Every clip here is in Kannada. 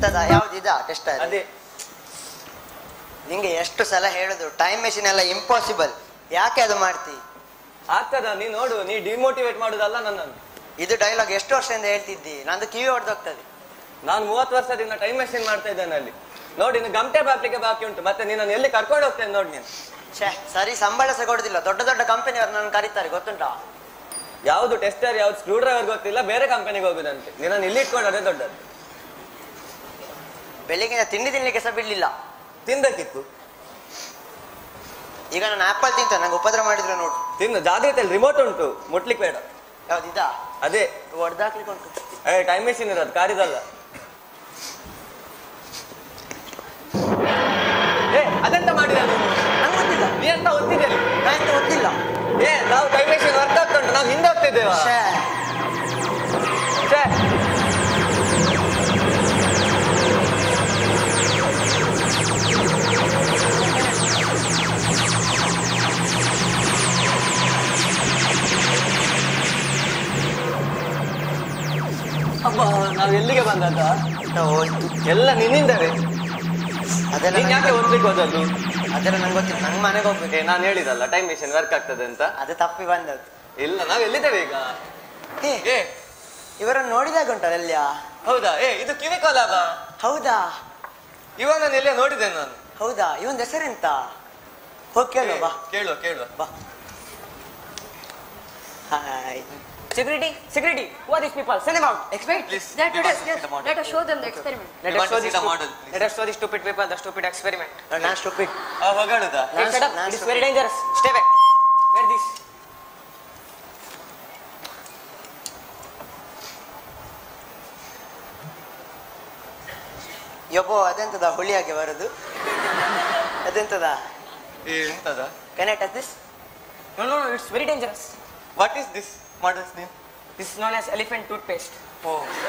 ಎಂತದ ಯಾವ್ದು ಇದಾ ಟೆಸ್ಟ್ ಅದೇ ನಿಂಗೆ ಎಷ್ಟು ಸಲ ಹೇಳುದು ಟೈಮ್ ಮೆಷಿನ್ ಎಲ್ಲ ಇಂಪಾಸಿಬಲ್ ಯಾಕೆ ಅದು ಮಾಡ್ತಿ ಆಗ್ತದ ನೀ ನೋಡು ನೀ ಡಿಮೋಟಿವೇಟ್ ಮಾಡುದಲ್ಲ ನನ್ನನ್ನು ಇದು ಡೈಲಾಗ್ ಎಷ್ಟು ವರ್ಷದಿಂದ ಹೇಳ್ತಿದ್ದಿ ನಂದು ಕಿವಿ ಹೊಡೆದೋಗ್ತದೆ ನಾನು ಮೂವತ್ತು ವರ್ಷದಿಂದ ಟೈಮ್ ಮೆಷಿನ್ ಮಾಡ್ತಾ ಇದ್ದೇನೆ ಅಲ್ಲಿ ನೋಡಿ ಇನ್ನು ಗಮಟೆ ಬಾಕ್ಲಿಕ್ಕೆ ಬಾಕಿ ಉಂಟು ಮತ್ತೆ ನೀನು ಎಲ್ಲಿ ಕರ್ಕೊಂಡು ಹೋಗ್ತೇನೆ ನೋಡಿ ನೀನು ಛೇ ಸರಿ ಸಂಬಳ ಸಹ ಕೊಡುದಿಲ್ಲ ದೊಡ್ಡ ದೊಡ್ಡ ಕಂಪನಿಯವರು ನನ್ನ ಕರೀತಾರೆ ಗೊತ್ತುಂಟಾ ಯಾವುದು ಟೆಸ್ಟರ್ ಯಾವ್ದು ಸ್ಕ್ರೂ ಡ್ರೈವರ್ ಗೊತ್ತಿಲ್ಲ ಬೇರೆ ಕಂಪನಿಗೆ ಹೋಗುದಂತೆ ನಿನ್ನನ್ನು ಇಲ್ಲಿ ಇಟ್ಕೊಂಡ್ರೆ ದೊಡ್ಡದು ಬೆಳಿಗ್ಗಿನ ತಿಂಡಿ ತಿನ್ಲಿಕ್ಕೆ ಸಹ ಬಿಡ್ಲಿಲ್ಲ ತಿನ್ಬೇಕಿತ್ತು ಈಗ ನಾನು ಆಪಲ್ ತಿಂತ ನಂಗೆ ಉಪದ್ರ ಮಾಡಿದ್ರು ನೋಡು ತಿನ್ನು ಜಾಗ್ರತೆಯಲ್ಲಿ ರಿಮೋಟ್ ಉಂಟು ಮುಟ್ಲಿಕ್ಕೆ ಬೇಡ ಯಾವ್ದು ಇದಾ ಅದೇ ಹೊಡೆದಾಕ್ಲಿಕ್ಕೆ ಉಂಟು ಏ ಟೈಮ್ ಮೆಷಿನ್ ಇರೋದು ಕಾರಿದಲ್ಲ ಏ ಅದೆಂತ ಮಾಡಿದ ನೀನು ನಂಗೆ ಗೊತ್ತಿಲ್ಲ ನೀ ಅಂತ ಒತ್ತಿದ್ದೇನೆ ನಂಗೆ ಗೊತ್ತಿಲ್ಲ ಏ ನಾವು ಟೈಮ್ ಮೆಷಿನ್ ವರ್ಕ್ ಆಗ್ತಾ ಉಂಟು ನಾವು ಹಿಂದೆ ಹೋಗ್ತಿದ್ದೇವಾ ಛೇ ಛೇ. ಅಬ್ಬ ನಾವು ಎಲ್ಲಿಗೆ ಬಂದದ್ದ ಎಂತ ಹೋಯ್ತು ಎಲ್ಲ ನಿನ್ನಿಂದವೇ ಅದೆಲ್ಲ ನೀನ್ ಯಾಕೆ ನಂಗೆ- ಓದ್ಲಿಕ್ಕೆ ಹೋದದ್ದು ಅದೆಲ್ಲ ನಂಗೆ ಗೊತ್ತಿಲ್ಲ ನಂಗೆ ಮನೆಗೆ ಹೋಗ್ಬೇಕು ಏ ನಾನು ಹೇಳಿದಲ್ಲ ಟೈಮ್ ಮೆಷಿನ್ ವರ್ಕ್ ಆಗ್ತದೆ ಅಂತ ಅದು ತಪ್ಪಿ ಬಂದದ್ದು ಇಲ್ಲ ನಾವು ಎಲ್ಲಿದ್ದೇವೆ ಈಗ ಏ ಏ ಇವರನ್ನು ನೋಡಿದಾಗ ಉಂಟಲ್ಲ ಎಲ್ಲಿಯ ಹೌದಾ ಏ ಇದು ಕಿವಿ ಕೋಲಾಬ ಹೌದಾ ಇವನನ್ನು ಎಲ್ಲೇ ನೋಡಿದ್ದೇನೆ ನಾನು ಹೌದಾ ಇವನ್ ಹೆಸರೆಂತ ಹೋಗಿ ಕೇಳುವ ಬಾ ಕೇಳುವ ಕೇಳುವ ಬಾ hi Security, security, who are these people? Send them out. Explain. Please, Let, we let us, must see the model. let us show them the experiment. Let We us want show to see this the stu- model, please. Let us show the stupid people the stupid experiment. ನಾನು ಸ್ಟುಪಿಡ್ ಆ ಹೊಗಳುದಾ Hey, Lance- shut up. Lance It is stupid. very dangerous. Stay back. Wear this. ಯಬ್ಬೋ ಅದೆಂತದ ಹುಳಿಯಾಗಿ ಬರುದು ಅದೆಂತದ ಏ ಎಂತದ can I touch this No, no, no. It's very dangerous. What is this model's name This is known as elephant toothpaste. Oh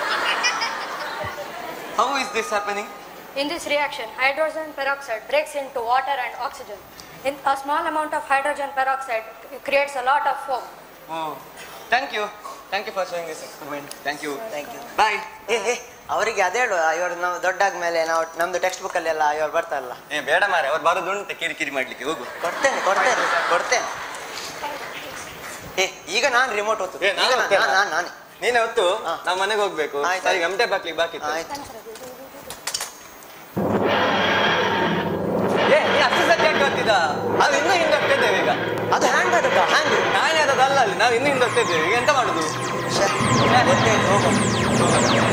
how is this happening In this reaction, hydrogen peroxide breaks into water and oxygen. In a small amount of hydrogen peroxide creates a lot of foam. Oh thank you thank you for showing this experiment thank you thank you boy ಏ ಏ ಅವರಿಗೆ ಅದೇ ಹೇಳು ಇವರು ನಾವು ದೊಡ್ಡಾದ್ಮೇಲೆ ನಾವು ನಮ್ದು ಟೆಕ್ಸ್ಟ್ ಬುಕ್ ಅಲ್ಲಿ ಎಲ್ಲ ಇವರು ಬರ್ತಾರಲ್ಲ ಏ ಬೇಡ ಮಾರೆ ಅವ್ರು ಬರೋದುಂಟು ಕಿರಿಕಿರಿ ಮಾಡ್ಲಿಕ್ಕೆ ಹೋಗು ಕೊಡ್ತೇನೆ ಕೊಡ್ತೇನೆ ಕೊಡ್ತೇನೆ ಏ ಈಗ ನಾನು ರಿಮೋಟ್ ಹೊತ್ತು ಏ, ಈಗ ನಾನು ನಾನು ಹೊತ್ತೇನಾ? ನಾನು ನಾನೇ ನೀನೆ ಹೊತ್ತು ಹಾ. ನಾವು ಮನೆಗೆ ಹೋಗ್ಬೇಕು ಆಯ್ತು, ಸರಿ ಆಯ್ತು. ಗಮಟೆ ಬಾಕ್ಲಿಕ್ಕೆ ಬಾಕಿ ಇತ್ತು. ಆಯ್ತು ಏ ನೀ ಅಷ್ಟು ಸತ್ಯ ಗೊತ್ತಿದ ನಾವು ಇನ್ನೂ ಹಿಂದೆ ಹೋಗ್ತಿದ್ದೇವೆ ಈಗ ಅದು ಹ್ಯಾಂಗ್ ಅದಕ್ಕ ಹ್ಯಾಂಗ್ ನಾನೇ ಅದಲ್ಲ ಅಲ್ಲಿ ನಾವು ಇನ್ನೂ ಹಿಂದೆ ಹೋಗ್ತಿದ್ದೇವೆ ಈಗ ಎಂತ ಮಾಡುದು ಹೋಗು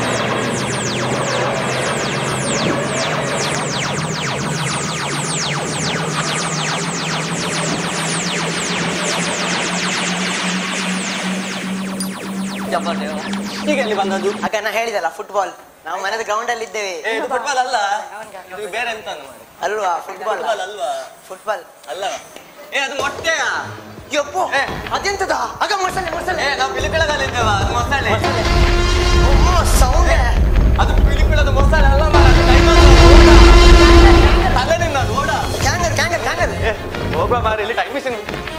ಜಪ್ಪ ದೇವ. ಈಗ ಎಲ್ಲಿ ಬಂದದ್ದು ಆಗ ನಾ ಹೇಳಿದಲ್ಲ ಫುಟ್ಬಾಲ್ ನಾವು ಮನೆದ ಗ್ರೌಂಡ್ ಅಲ್ಲಿ ಇದ್ದೇವೆ ಏ ಇದು ಫುಟ್ಬಾಲ್ ಅಲ್ಲ ಇದು ಬೇರೆ ಎಂತ ಮಾಡಿ ಅಲ್ವಾ ಫುಟ್ಬಾಲ್ ಫುಟ್ಬಾಲ್ ಅಲ್ವಾ ಫುಟ್ಬಾಲ್ ಅಲ್ಲ ಏ ಅದು ಮೊಟ್ಟೆಯಾ ಯಪ್ಪೋ ಏ. ಅದೆಂತದ ಆಗ ಮೊಸಳೆ ಮೊಸಳೆ ಏ ನಾವು ಪಿಲಿಪಿಳದಲ್ಲಿದ್ದೇವ ಅದು ಮೊಸಳೆ ಸೌಂಡ್ ಅದು ಪಿಲಿಪಿಳದ ಮೊಸಳೆ ಅಲ್ಲ ಮಾರ್ರೆ, ಅದು ಡೈಮಂಡ್ ತಲೆ ನಿನ್ನದು ಓಡ ಕ್ಯಾಂಗರ್ ಕ್ಯಾಂಗರ್ ಕ್ಯಾಂಗರ್ ಏ ಹೋಗುವ ಮಾರಿ ಇಲ್ಲಿ ಟೈಮ್ ಮಿಷನ್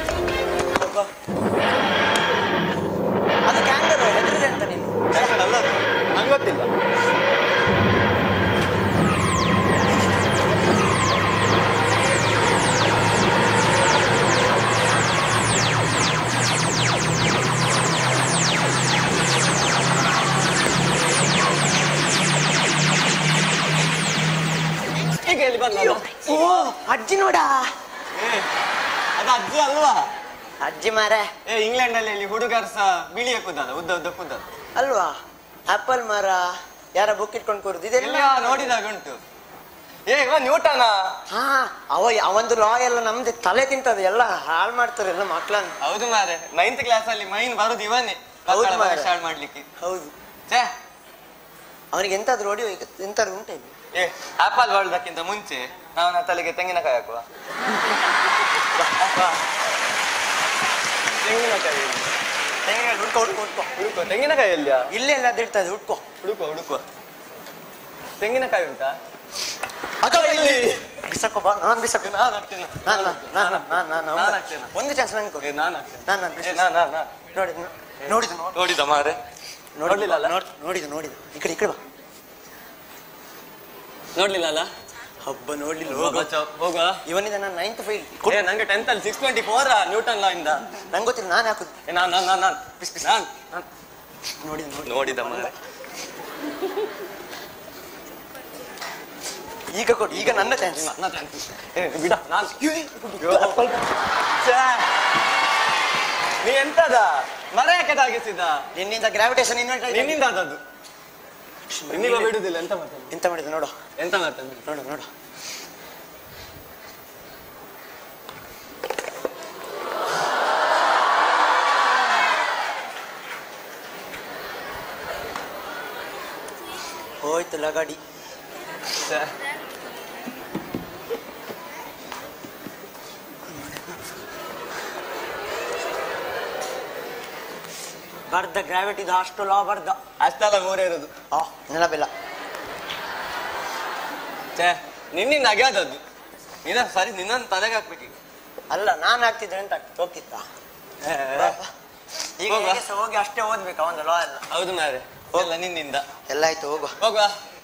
ಅದು ಕ್ಯಾಂಗರ್ ಹೆದರಿದೆ ಅಂತ ನೀನು ಅಲ್ಲ ಅದು ನಂಗೆ ಗೊತ್ತಿಲ್ಲ ಈಗ ಎಲ್ಲಿ ಬಂದ ಓ ಅಜ್ಜಿ ನೋಡ ಏ ಅದು ಅಜ್ಜಿ ಅಲ್ವಾ ಅಜ್ಜಿ ಮಾರೆ ಏ ಇಂಗ್ಲೆಂಡ್ ಅಲ್ಲಿ ಇಲ್ಲಿ ಹುಡುಗರು ಸಹ ಬಿಳಿಯ ಕೂದಲ್ಲ ಉದ್ದ ಉದ್ದ ಕೂದಲು ಅಲ್ವಾ ಆಪಲ್ ಮರ ಯಾರ ಬುಕ್ ಇಟ್ಕೊಂಡು ಕೂರುದು ಇದೆಲ್ಲ ಎಲ್ಲ ನೋಡಿದಾಗ ಉಂಟು ಏ ಇವ ನ್ಯೂಟನ ಹಾ ಅವ ಅವಂದು ಲಾ ಎಲ್ಲ ನಮ್ದು ತಲೆ ತಿಂತದೆ ಎಲ್ಲ ಹಾಳು ಮಾಡ್ತಾರೆ ಎಲ್ಲ ಮಕ್ಳನ್ನ ಹೌದು ಮಾರೆ ನೈನ್ತ್ ಕ್ಲಾಸ್ ಅಲ್ಲಿ ಮೈನ್ ಬರುದು ಇವನೇ ಹೌದು ಮಕ್ಕಳ ಮಾರ್ರೆ. ಭವಿಷ್ಯ ಹಾಳ್ ಮಾಡ್ಲಿಕ್ಕೆ ಹೌದು ಛೇ ಅವನಿಗೆ ಎಂತಾದ್ರು ಹೊಡಿಯೋ ಈಗ ಎಂತಾದ್ರು ಉಂಟೆ ಏ ಆಪಲ್ ಬರೋದಕ್ಕಿಂತ ಮುಂಚೆ ನಾವು ತಲೆಗೆ ತೆಂಗಿನಕಾಯಿ ಹಾಕುವ ಬಾ, ಬಾ. ತೆಂಗಿನಕಾಯಿ ತೆಂಗಿನಕಾಯಿ ಹುಡ್ಕೋ ಹುಡ್ಕೋ ಹುಡ್ಕೋ ಹುಡುಕುವ ತೆಂಗಿನಕಾಯಿ ಎಲ್ಲಿಯಾ ಇಲ್ಲೇ ಎಲ್ಲ ಇರ್ತದೆ ಹುಡ್ಕೋ ಹುಡುಕುವ ಹುಡುಕುವ ತೆಂಗಿನಕಾಯಿ ಉಂಟಾ ಅದ ಇಲ್ಲಿ ಬಿಸಕೋ ಬಾ ನಾನು ಬಿಸಕೋ ನಾನು ಹಾಕ್ತೇನೆ ನಾನು ನಾನು ನಾನು ನಾನು ನಾನು ಹಾಕ್ತೇನೆ. ಒಂದು ಚಾನ್ಸ್ ನಂಗೆ ಕೊಡು ಏ ನಾನು ಹಾಕ್ತೇನೆ ನಾನು ನಾನು ಏ, ನಾ- ನಾ- ನಾ. ನೋಡಿ ನೋಡಿದ್ದು ನೋಡಿ ನೋಡಿದ ಮಾರೆ ನೋಡಿಲ್ಲ ನೋಡ್ಲಿಲ್ಲ ಅಲ್ಲ? ನೋಡಿದ್ದು ನೋಡಿದ್ದು ಈ ಕಡೆ ಈ ಕಡೆ ಬಾ ನೋಡ್ಲಿಲ್ಲ ಅಲ್ಲ ಹಬ್ಬ ನೋಡ್ಲಿಲ್ಲ ಹೋಗುವ ಹೋಗು. ಬಚ್ಚ, ಹೋಗುವ ಇವನಿಂದ ನಾನು ನೈನ್ತ್ ಫೈಲ್ ಏ ನಂಗೆ ಟೆಂತ್ ಅಲ್ಲಿ six twenty four Newton law ಇಂದ ನಂಗೆ ಗೊತ್ತಿಲ್ಲ ನಾನು ಹಾಕುದು ಏ, ನಾನ್ ನಾನ್ ನಾನ್ ನಾನ್ ನಾನ್ ನಾನ್ ನೋಡಿ ನೋಡಿ ನೋಡಿದ ಮಾರ್ರೆ. ಈಗ ಕೊಡು ಈಗ ನನ್ನ ಚಾನ್ಸ್ ನನ್ನ chance. ಏ, ಬಿಡ ನಾನ್ ಛೇ. ನೀ ಎಂತದ ಮರ ಯಾಕೆ ತಾಗಿಸಿದ ನಿನ್ನಿಂದ ಗ್ರಾವಿಟೇಷನ್ ಇನ್ವೆಂಟ್ ನಿನ್ನಿಂದ ಆದದ್ದು ನಿನ್ನಿಗ ಬಿಡುದಿಲ್ಲ ಎಂತ ಮಾಡ್ತಾನೆ ಎಂತ ಮಾಡಿದ ನೋಡು ಎಂತ ಮಾಡ್ತಾನೆ ನೋಡು ನೋಡು ಹೋಯ್ತು ಲಗಾಡಿ ಛೇ. ಬರ್ದ ಗ್ರಾವಿಟಿದು ಅಷ್ಟು ಲಾ ಬರ್ದ ಅಷ್ಟೆಲ್ಲ ಮೂರೇ ಇರೋದು ಆ ನೆನಪಿಲ್ಲ ಛೇ ನಿನ್ನಿಂದ ಹಾಗೆ ಆದದ್ದು ನಿನ್ನ ಸರಿ ನಿನ್ನನ್ನು ತಲೆಗೆ ಹಾಕ್ಬೇಕೀಗ ಅಲ್ಲ ನಾನು ಹಾಕ್ತಿದ್ರೆ ಎಂತ ಆಗ್ತಿತ್ತು ಹೋಗ್ತಿತ್ತ ಈಗ ಹೋಗುವ. ಹೇಗೆ ಸಹ ಹೋಗಿ ಅಷ್ಟೇ ಓದ್ಬೇಕಾ ಒಂದು ಲಾ ಎಲ್ಲ ಹೌದು ಮಾರೆ ಎಲ್ಲ ನಿನ್ನಿಂದ ಎಲ್ಲ ಆಯ್ತು ಹೋಗುವ ಹೋಗುವ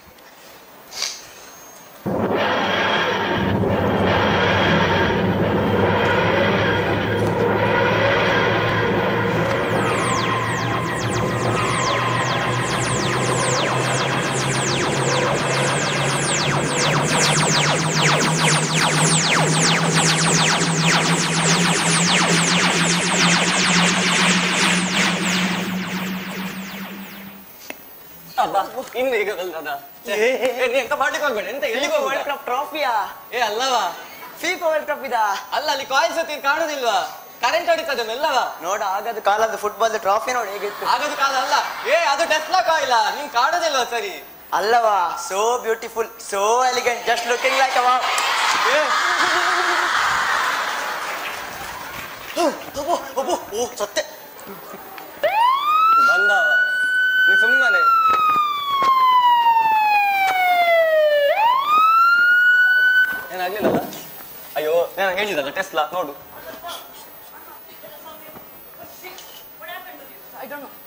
ಅಬ್ಬಾ ಇನ್ನು ಈಗ ಬಂದದ ಛೇ. ಏ, ನೀ ಎಂತ ಮಾಡ್ಲಿಕ್ಕೆ ಹೋಗ್ಬೇಡ ಎಂತ ಎಲ್ಲಿಗೆ ವರ್ಲ್ಡ್ ಹೋಗ್ಬೇಡ ಕಪ್ ಟ್ರಾಫಿಯಾ ಏ ಅಲ್ಲವಾ ಫೀಫಾ ವರ್ಲ್ಡ್ ಕಪ್ ಇದಾ ಅಲ್ಲ ಅಲ್ಲಿ ಕಾಯಿಲ್ ಸತಿ ಕಾಣುದಿಲ್ವಾ ಕರೆಂಟ್ ಹೊಡಿತದೆ ಮೆಲ್ಲವಾ ನೋಡ ಆಗದ ಕಾಲದ ಫುಟ್ಬಾಲ್ ಟ್ರಾಫಿ ನೋಡಿ ಹೇಗಿತ್ತು ಆಗದು ಕಾಲ ಅಲ್ಲ ಏ ಅದು ಟೆಸ್ಲಾ ಕಾಯಿಲ ನಿನ್ ಕಾಣುದಿಲ್ವಾ ಸರಿ ಅಲ್ಲವಾ so beautiful so elegant just looking like ಅವ ಓ ಸತ್ತೆ ಬಂದವ ನೀ ಸುಮ್ಮನೆ ಏನಾಗ್ಲಿಲ್ಲಲ್ಲ ಅಯ್ಯೋ ನಾನು ಹೇಳಿದಲ್ಲ ಟೆಸ್ಲಾ ನೋಡು I don't know.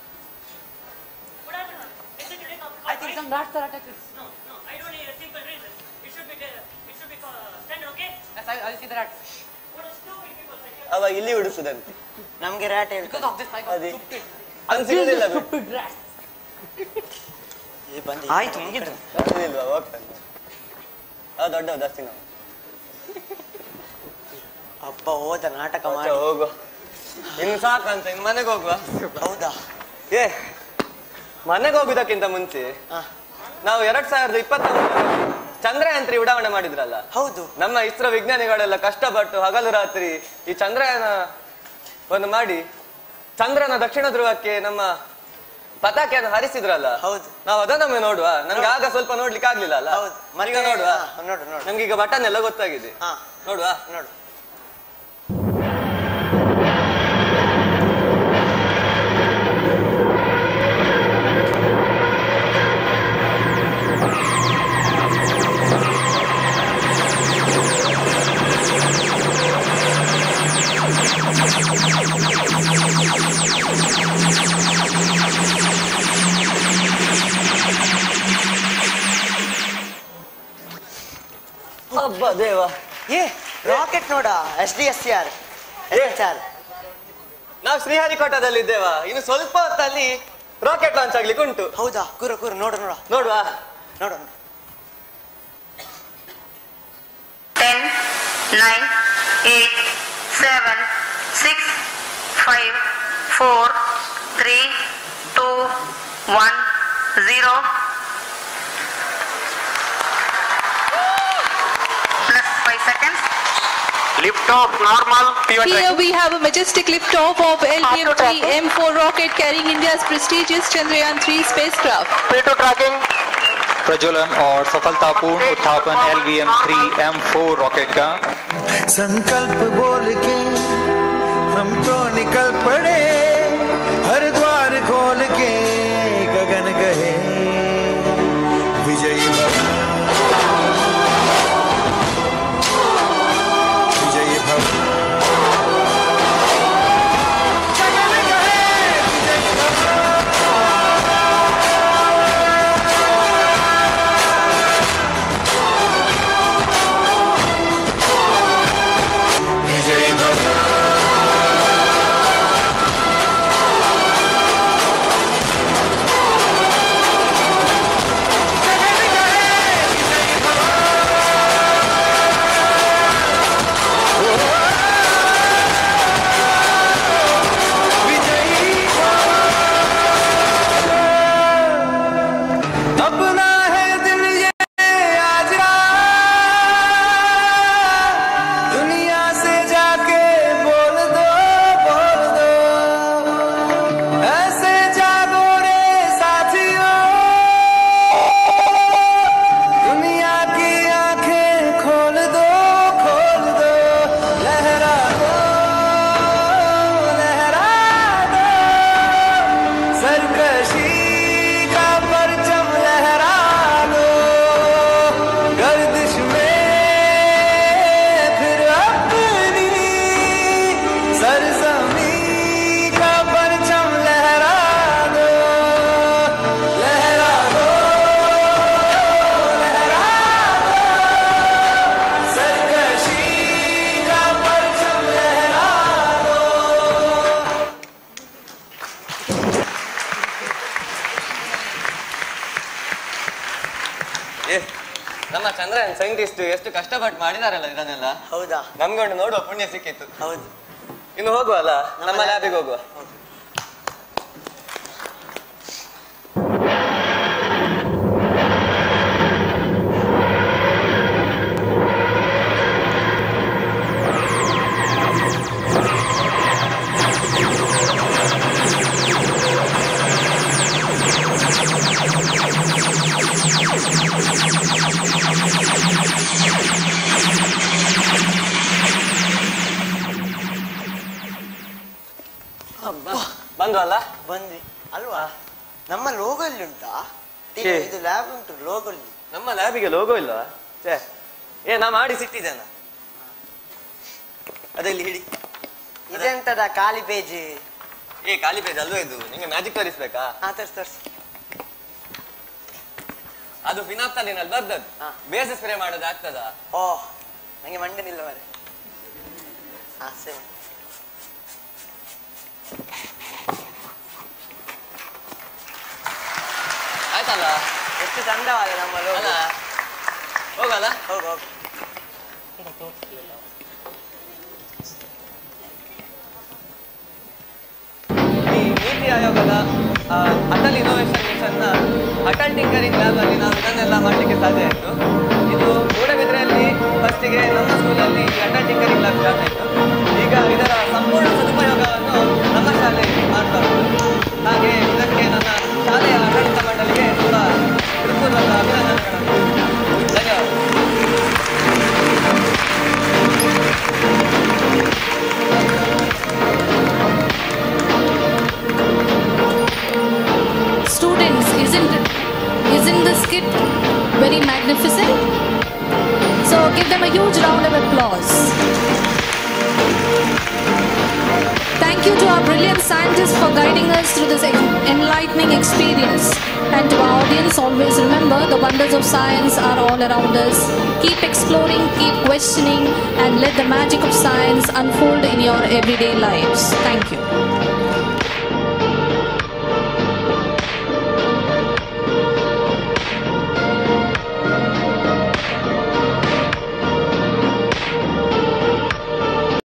I think some rats are attacking. No, no, I don't need a simple reason. It should be, it should be uh, standard, okay? Yes, I, I'll see the rats. What a stupid people say. ಅವ ಇಲ್ಲಿ ಹುಡುಕುದಂತೆ ನಮ್ಗೆ ರ್ಯಾಟ್ Because ಹೇಳ್ತದೆ of this, I got ಅದೇ. stupid. ಅದು ಸಿಗುದಿಲ್ಲ ಬಿಡು. Stupid rats. ಏ, ಬಂದಿ ಆಯ್ತು ಮುಗಿದು ಸಿಗುದಿಲ್ವಾ ಹೋಗ್ತಾನೆ ಅವ ದೊಡ್ಡ ಜಾಸ್ತಿ ನಾವು ಅಪ್ಪ ಹೋದ ನಾಟಕ ಮಾಡಿ ಹೋಗುವ ಇನ್ನು ಸಾಕಂತ ಇನ್ನು ಮನೆಗೆ ಹೋಗುವ ಹೌದಾ ಏ ಮನೆಗೆ ಹೋಗುದಕ್ಕಿಂತ ಮುಂಚೆ ಹಾ ನಾವು ಎರಡ್ ಸಾವಿರದ ಇಪ್ಪತ್ತೊಂದು ಚಂದ್ರಯಾನ್ ಉಡಾವಣೆ ಮಾಡಿದ್ರಲ್ಲ ಹೌದು ನಮ್ಮ ಇಸ್ರೋ ವಿಜ್ಞಾನಿಗಳೆಲ್ಲ ಕಷ್ಟಪಟ್ಟು ಹಗಲು ರಾತ್ರಿ ಈ ಚಂದ್ರಯಾನ ಒಂದು ಮಾಡಿ ಚಂದ್ರನ ದಕ್ಷಿಣ ಧ್ರುವಕ್ಕೆ ನಮ್ಮ ಪತಾಕೆಯನ್ನು ಹಾರಿಸಿದ್ರಲ್ಲ ಹೌದು. ನಾವು ಅದನ್ನೊಮ್ಮೆ ನೋಡುವ ನಮ್ಗೆ ಆಗ ಸ್ವಲ್ಪ ನೋಡ್ಲಿಕ್ಕೆ ಆಗ್ಲಿಲ್ಲ ಅಲ್ಲ ಹೌದು ಈಗ ನೋಡುವ ಹಾ, ನೋಡು ನೋಡು ನಮ್ಗೆ ಈಗ ಬಟನ್ ಎಲ್ಲ ಗೊತ್ತಾಗಿದೆ ಹಾ ನೋಡುವ ನೋಡು ಹಬ್ಬ ದೇವ ಏ ರಾಕೆಟ್ ನೋಡ S D S C R ಚಾರ್ ನಾವು ಶ್ರೀಹರಿಕೋಟದಲ್ಲಿದ್ದೇವಾ ಇನ್ನು ಸ್ವಲ್ಪ ಹೊತ್ತಲ್ಲಿ ರಾಕೆಟ್ ಲಾಂಚ್ ಆಗ್ಲಿಕ್ಕೆ ಉಂಟು ಹೌದಾ ಕೂರ ಕೂರ ನೋಡು ನೋಡ ನೋಡುವ ನೋಡು 10, 9, 8, 7, 6, 5, 4, 3, 2, 1, 0. Plus 5 seconds. Lift off normal. P1 Here we have a majestic liftoff of LTM-3 M4 rocket carrying India's prestigious Chandrayaan-3 spacecraft. P2 tracking. प्रज्वलन और सफलतापूर्ण उत्थापन L V M three M four rocket का संकल्प बोल के हम तो निकल पड़े हर द्वार खोल के गगन गए विजयी भव विजयी भव गगन गए विजयी भव ನಮ್ಮ ಚಂದ್ರಯಾನ್ ಸೈಂಟಿಸ್ಟ್ ಎಷ್ಟು ಕಷ್ಟಪಟ್ಟು ಮಾಡಿದಾರಲ್ಲ ಇದನ್ನೆಲ್ಲ ಹೌದಾ ನಮ್ಗೆ ಒಂದು ನೋಡುವ ಪುಣ್ಯ ಸಿಕ್ಕಿತ್ತು ಹೌದು ಇನ್ನು ಹೋಗುವ ಅಲ್ಲ ನಮ್ಮ ಲ್ಯಾಬಿಗೆ ಹೋಗುವ ಬಂದ್ವಲ್ಲ ಬಂದ್ವಿ ಅಲ್ವಾ ನಮ್ಮ ಲೋಗೋ ಇಲ್ಲಿ ಉಂಟಾ ಈಗ ಛೇ. ಇದು ಲ್ಯಾಬ್ ಉಂಟು ಲೋಗೋ ಇಲ್ಲಿ ನಮ್ಮ ಲ್ಯಾಬಿಗೆ ಲೋಗೋ ಇಲ್ವಾ ಛೇ ಏ ನಾ ಮಾಡಿ ಸಿಟ್ಟಿದ್ದೇನ ಅದಲ್ಲಿ ಹಿಡಿ ಇದೆಂತದ ಖಾಲಿ ಪೇಜ್ ಏ ಖಾಲಿ ಪೇಜ್ ಅಲ್ವಾ ಇದು ನಿಂಗೆ ಮ್ಯಾಜಿಕ್ ತೋರಿಸ್ಬೇಕಾ ಹಾ ತರ್ಸಿ ತರ್ಸಿ ಅದು ಫಿನಾಪ್ತಲಿನಲ್ಲಿ ಬರ್ದದ್ದು ಹಾ. ಬೇಸ್ ಸ್ಪ್ರೇ ಮಾಡೋದು ಆಗ್ತದ ಓ ನಂಗೆ ಮಂಡೆ ನಿಲ್ಲ ಮಾರೆ ಹಾ ಸರಿ ಆಯ್ತಲ್ಲ ಎಷ್ಟು ಚಂದವಾದ ನಮ್ಮ ಲೋಗೋ ಅಲ್ಲ ಹೋಗಲ್ಲ ಹೋಗು ಹೋಗು ಈ ನೀತಿ ಆಯೋಗದ ಆ, ಅಟಲ್ ಇನೋವೇಷನ್ ಮಿಷನ್ ನ ಅಟಲ್ ಟಿಂಕರಿಂಗ್ ಲ್ಯಾಬ್ ಅಲ್ಲಿ ನಾವು ಇದನ್ನೆಲ್ಲ ಮಾಡ್ಲಿಕ್ಕೆ ಸಾಧ್ಯ ಆಯ್ತು ಇದು ಮೂಡಬಿದ್ರೆಯಲ್ಲಿ ಫಸ್ಟಿಗೆ ನಮ್ಮ ಸ್ಕೂಲಲ್ಲಿ ಈ ಅಟಲ್ ಟಿಂಕರಿಂಗ್ ಲ್ಯಾಬ್ ಸ್ಟಾರ್ಟ್ ಆಯ್ತು ಈಗ ಇದರ ಸಂಪೂರ್ಣ ಸದುಪಯೋಗವನ್ನು ನಮ್ಮ ಶಾಲೆಯಲ್ಲಿ ಮಾಡ್ತಾ ಉಂಟು ಹಾಗೆ ಇದಕ್ಕೆ ನನ್ನ ಶಾಲೆಯ ಆಡಳಿತ ಮಂಡಳಿಗೆ ತುಂಬ ಹೃತ್ಪೂರ್ವಕ ಅಭಿನಂದನೆಗಳನ್ನು ಧನ್ಯವಾದ Students, isn't isn't this kit very magnificent? So give them a huge round of applause. Thank you to our brilliant scientists for guiding us through this en- enlightening experience. And to our audience, always remember the wonders of science are all around us. Keep exploring, keep questioning, and let the magic of science unfold in your everyday lives. Thank you.